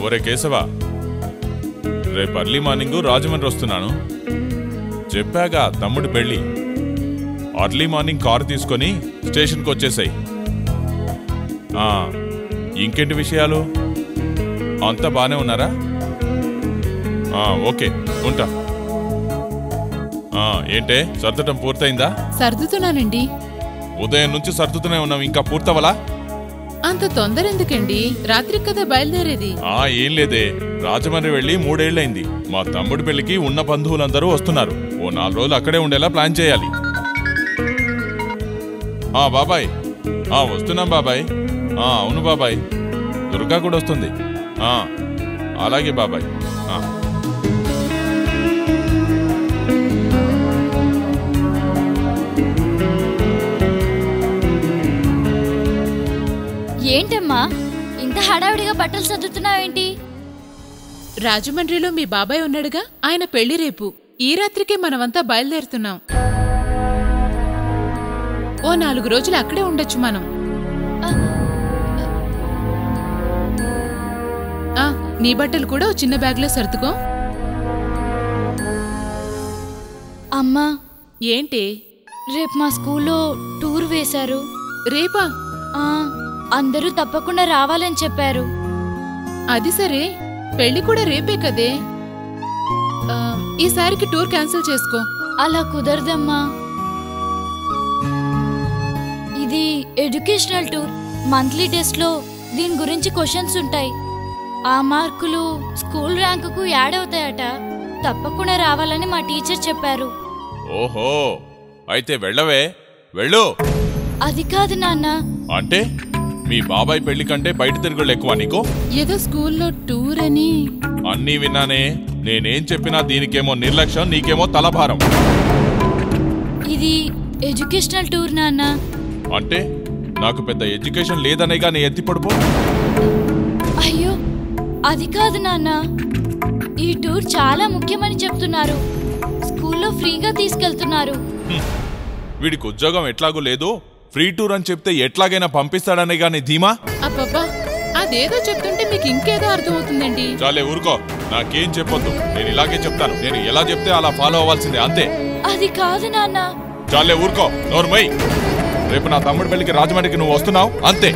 ఒరే కేశవ రేపు early morning Rajahmundry వస్తున్నాను చెప్పాగా తమ్ముడి పెళ్ళి అర్లీ మార్నింగ్ కారు తీసుకొని స్టేషన్కి వచ్చేసాయి ఇంకేంటి విషయాలు అంతా బానే ఉన్నారా ఆ, ఓకే ఉంటా ఆ, ఏంటే సర్దటం పూర్తయిందా సర్దుతున్నానండి ఉదయం నుంచి సర్దుతూనే ఉన్నాం ఇంకా పూర్తవలా అంత తొందర ఎందుకండి రాత్రి కదా బయలుదేరేది ఆ ఏం లేదే రాజమండ్రి వెళ్ళి మూడేళ్లైంది మా తమ్ముడి పెళ్లికి ఉన్న బంధువులందరూ వస్తున్నారు ఓ నాలుగు రోజులు అక్కడే ఉండేలా ప్లాన్ చేయాలి ఆ బాబాయ్ ఆ వస్తున్నాం బాబాయ్ ఆ అవును బాబాయ్ దుర్గా కూడా వస్తుంది ఆ అలాగే బాబాయ్ ఆ ఏంటమ్మా ఇంత హడావిడిగా బట్టలు సర్దుతున్నావేంటి రాజమండ్రిలో మీ బాబాయ్ ఉన్నాడుగా ఆయన పెళ్లి రేపు ఈ రాత్రికే మనమంతా బయలుదేరుతున్నాం ఓ నాలుగు రోజులు అక్కడే ఉండొచ్చు మనం ఆ, నీ బట్టలు కూడా ఓ చిన్న బ్యాగ్లో సర్దుకో అమ్మా ఏంటి రేపు మా స్కూల్లో టూర్ వేశారు రేపా ఆ, అందరూ తప్పకుండా రావాలని చెప్పారు అది సరే పెళ్లి కూడా రేపే కదే ఆ, ఈసారికి టూర్ క్యాన్సిల్ చేసుకో అలా కుదరదమ్మా ఇది ఎడ్యుకేషనల్ టూర్ మంత్లీ టెస్ట్లో దీని గురించి క్వశ్చన్స్ ఉంటాయి ఆ మార్కులు స్కూల్ ర్యాంకుకు యాడ్ అవుతాయట తప్పకుండా రావాలని మా టీచర్ చెప్పారు ఓహో అయితే వెళ్ళవే వెళ్ళు అది కాదు నాన్న అంటే మీ బాబాయ్ పెళ్లి కంటే బయట తిరుగుళ్ళు ఎక్కువ నీకు ఏదో స్కూల్లో టూర్ అని అన్నీ విన్నానే నేనేం చెప్పినా దీనికేమో నిర్లక్ష్యం నీకేమో తలభారం ఇది ఎడ్యుకేషనల్ టూర్ నాన్న అంటే నాకు పెద్ద ఎడ్యుకేషన్ లేదనేగా నీ ఎత్తి పడుపు అయ్యో అది కాదు నాన్న ఈ టూర్ చాలా ముఖ్యమని చెప్తున్నారు స్కూల్లో ఫ్రీగా తీసుకెళ్తున్నారు వీడికి ఉద్యోగం ఎట్లాగూ లేదు ఫ్రీ టూర్ అని చెప్తే ఎట్లాగైనా పంపిస్తాడనేగా నీ ధీమా అబ్బబ్బా అదేదో చెప్తుంటే మీకు ఇంకేదో అర్థమవుతుందండి చాలే ఊరుకో నాకేం చెప్పొద్దు నేను ఇలాగే చెప్తాను నేను ఎలా చెప్తే అలా ఫాలో అవ్వాల్సిందే అంతే అది కాదు నాన్న చాలే ఊరుకో నోర్మై రేపు నా తమ్ముడి పెళ్లికి రాజమండ్రికి నువ్వు వస్తున్నావు అంతే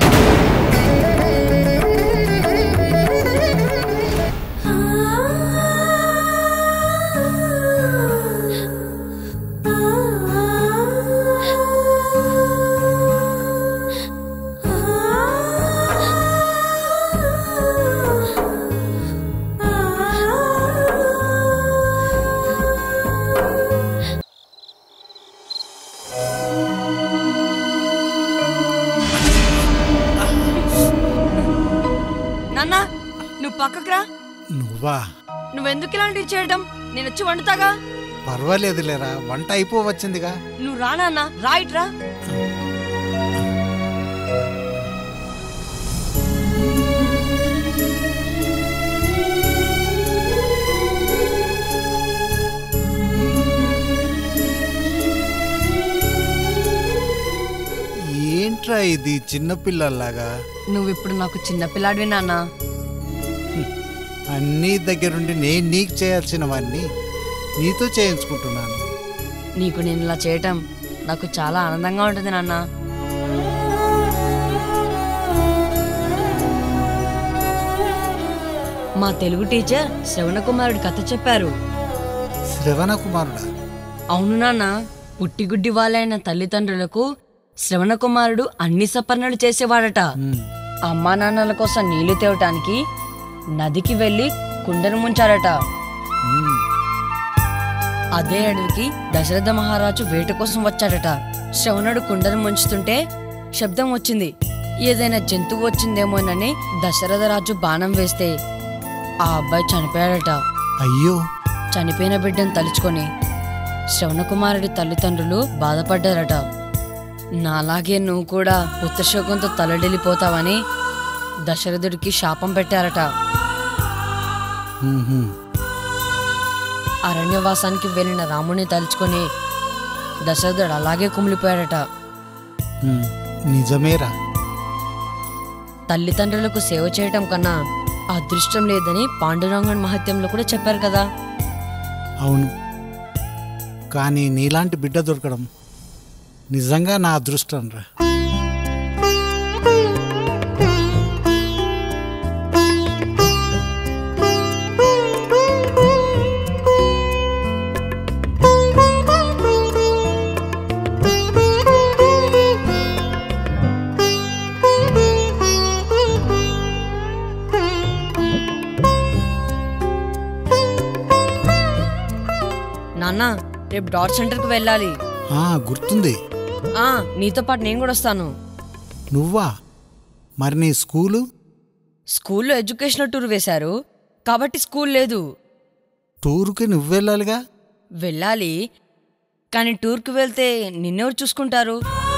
నాన్న నువ్వు పక్కకు రా నువ్వా నువ్వెందుకు ఇలాంటివి చేయడం నేను వచ్చి వండుతాగా పర్వాలేదులేరా వంట అయిపోవచ్చిందిగా నువ్వు రా నాన్న రైట్ రా ఏంట్రా ఇది చిన్నపిల్లల్లాగా నువ్వు ఇప్పుడు నాకు చిన్న పిల్లాడివి నాన్న అన్నీ దగ్గరుండి నేను నీకు చేయాల్సినవన్నీ నీతో చేయించుకుంటున్నాను నీకు నేను ఇలా చేయటం నాకు చాలా ఆనందంగా ఉంటుంది నాన్న మా తెలుగు టీచర్ శ్రవణ కుమారుడి కథ చెప్పారు శ్రవణ కుమారుడా అవును నాన్న పుట్టిగుడ్డి వాళ్ళైన తల్లిదండ్రులకు శ్రవణ కుమారుడు అన్ని సపర్ణలు చేసేవాడట ఉమ్, అమ్మా నాన్నల కోసం నీళ్లు తేవటానికి నదికి వెళ్లి కుండను ముంచాడట ఉమ్. అదే అడవికి దశరథ మహారాజు వేట కోసం వచ్చాడట శ్రవణుడు కుండను ముంచుతుంటే శబ్దం వచ్చింది ఏదైనా జంతువు వచ్చిందేమోనని దశరథ రాజు బాణం వేస్తే ఆ అబ్బాయి చనిపోయాడట అయ్యో చనిపోయిన బిడ్డను తలుచుకొని శ్రవణకుమారుడి తల్లిదండ్రులు బాధపడ్డారట నాలాగే నువ్వు కూడా పుత్రశోకంతో తలడిల్లిపోతావని దశరథుడికి శాపం పెట్టారట ఉహుం. అరణ్యవాసానికి వెళ్ళిన రాముని తలుచుకొని దశరథుడు అలాగే కుమిలిపోయాడట ఉమ్, నిజమేరా తల్లిదండ్రులకు సేవ చేయటం కన్నా అదృష్టం లేదని పాండురంగన్ మహత్యంలో కూడా చెప్పారు కదా అవును కానీ నీలాంటి బిడ్డ దొరకడం నిజంగా నా అదృష్టం రా నాన్న రేపు డాట్ సెంటర్కి వెళ్ళాలి ఆ, గుర్తుంది ఆ నీతో పాటు నేను కూడా వస్తాను నువ్వా మరి నీ స్కూలు స్కూల్లో ఎడ్యుకేషనల్ టూర్ వేశారు కాబట్టి స్కూల్ లేదు టూర్కి నువ్వు వెళ్ళాలిగా వెళ్ళాలి కానీ టూర్కి వెళ్తే నిన్నెవరు చూసుకుంటారు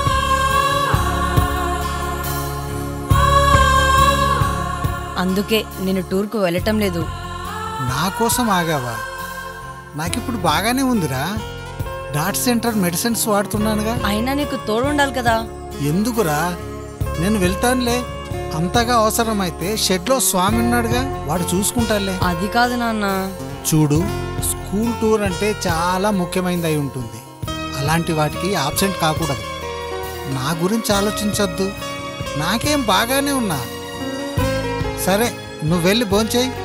అందుకే నేను టూర్కు వెళ్ళటం లేదు నా కోసం ఆగావా నాకిప్పుడు బాగానే ఉందిరా డాట్ సెంటర్ మెడిసిన్స్ వాడుతున్నానుగా అయినా నీకు తోడు ఉండాలి కదా ఎందుకురా నేను వెళ్తానులే అంతగా అవసరమైతే షెడ్లో స్వామి ఉన్నాడుగా వాడు చూసుకుంటాలే అది కాదు నాన్న చూడు స్కూల్ టూర్ అంటే చాలా ముఖ్యమైనది అయి ఉంటుంది అలాంటి వాటికి ఆబ్సెంట్ కాకూడదు నా గురించి ఆలోచించొద్దు నాకేం బాగానే ఉన్నా సరే నువ్వు వెళ్ళి భోంచేయి